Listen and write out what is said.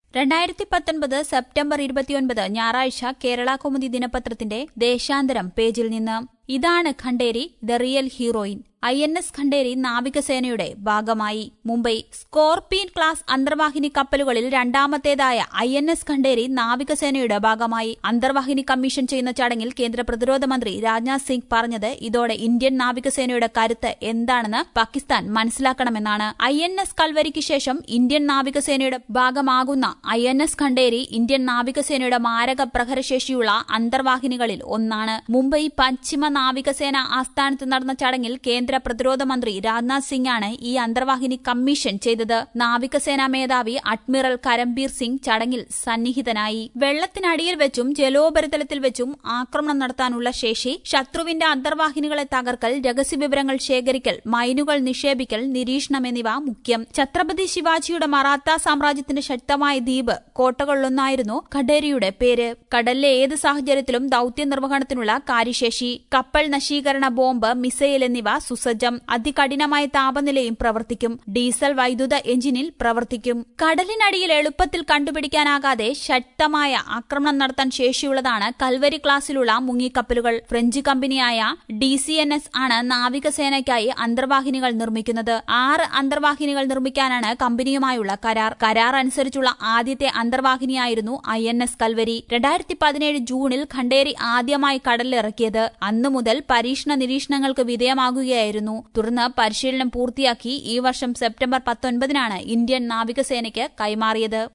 രണ്ടായിരത്തി പത്തൊൻപത് സെപ്റ്റംബർ ഇരുപത്തിയൊൻപത് ഞായറാഴ്ച കേരള കൗമുദി ദിനപത്രത്തിന്റെ ദേശാന്തരം പേജിൽ നിന്ന് ഇതാണ് Khanderi the real heroine I N S Khanderi നാവികസേനയുടെ ഭാഗമായി മുംബൈ സ്കോർപിയൻ ക്ലാസ് അന്തർവാഹിനി കപ്പലുകളിൽ രണ്ടാമത്തേതായ ഐ എൻ എസ് ഖണ്ഡേരി നാവികസേനയുടെ ഭാഗമായി അന്തർവാഹിനി കമ്മീഷൻ ചെയ്യുന്ന ചടങ്ങിൽ കേന്ദ്ര പ്രതിരോധ മന്ത്രി രാജ്നാഥ് സിംഗ് പറഞ്ഞത് ഇതോടെ ഇന്ത്യൻ നാവികസേനയുടെ കരുത്ത് എന്താണെന്ന് പാകിസ്ഥാൻ മനസ്സിലാക്കണമെന്നാണ് ഐ എൻ എസ് കൽവരിക്ക് ശേഷം ഇന്ത്യൻ നാവികസേനയുടെ ഭാഗമാകുന്ന I N S Khanderi Indian നാവികസേനയുടെ മാരക പ്രഹരശേഷിയുള്ള അന്തർവാഹിനികളിൽ ഒന്നാണ് മുംബൈ പശ്ചിമ നാവികസേന ആസ്ഥാനത്ത് നടന്ന ചടങ്ങിൽ കേന്ദ്ര പ്രതിരോധ മന്ത്രി രാജ്നാഥ് സിംഗ് ആണ് ഈ അന്തർവാഹിനി കമ്മീഷൻ ചെയ്തത് നാവികസേനാ മേധാവി അഡ്മിറൽ കരംബീർ സിംഗ് ചടങ്ങിൽ സന്നിഹിതനായി വെള്ളത്തിനടിയിൽ വെച്ചും ജലോപരിതലത്തിൽ വെച്ചും ആക്രമണം നടത്താനുള്ള ശേഷി ശത്രുവിന്റെ അന്തർവാഹിനികളെ തകർക്കൽ രഹസ്യവിവരങ്ങൾ ശേഖരിക്കൽ മൈനുകൾ നിക്ഷേപിക്കൽ നിരീക്ഷണം എന്നിവ മുഖ്യം ഛത്രപതി ശിവാജിയുടെ മറാത്ത സാമ്രാജ്യത്തിന്റെ ശക്തമായ ദ്വീപ് കോട്ടകളിലൊന്നായിരുന്നു ഖഡേരിയുടെ പേര് കടലിലെ ഏത് സാഹചര്യത്തിലും ദൌത്യ നിർവഹണത്തിനുള്ള കാര്യശേഷി കപ്പൽ നശീകരണ ബോംബ് മിസൈൽ എന്നിവ സുസജ്ജം അതികഠിനമായ താപനിലയും പ്രവർത്തിക്കും ഡീസൽ വൈദ്യുത എഞ്ചിനിൽ പ്രവർത്തിക്കും കടലിനടിയിൽ എളുപ്പത്തിൽ കണ്ടുപിടിക്കാനാകാതെ ശക്തമായ ആക്രമണം നടത്താൻ ശേഷിയുള്ളതാണ് കൽവരി ക്ലാസ്സിലുള്ള മുങ്ങിക്കപ്പലുകൾ ഫ്രഞ്ച് കമ്പനിയായ ഡി സി എൻ എസ് ആണ് നാവികസേനയ്ക്കായി അന്തർവാഹിനികൾ നിർമ്മിക്കുന്നത് ആറ് അന്തർവാഹിനികൾ നിർമ്മിക്കാനാണ് കമ്പനിയുമായുള്ള കരാർ കരാർ അനുസരിച്ചുള്ള ആദ്യത്തെ അന്തർവാഹിനിയായിരുന്നു ഐ എൻ എസ് കൽവരി രണ്ടായിരത്തി പതിനേഴ് ജൂണിൽ ഖണ്ഡേരി ആദ്യമായി കടലിലിറക്കിയത് അന്നു മുതൽ പരീക്ഷണ നിരീക്ഷണങ്ങൾക്ക് വിധേയമാകുകയായിരുന്നു തുടർന്ന് പരിശീലനം പൂർത്തിയാക്കി ഈ വർഷം സെപ്റ്റംബർ പത്തൊൻപതിനാണ് ഇന്ത്യൻ നാവികസേനയ്ക്ക് കൈമാറിയത്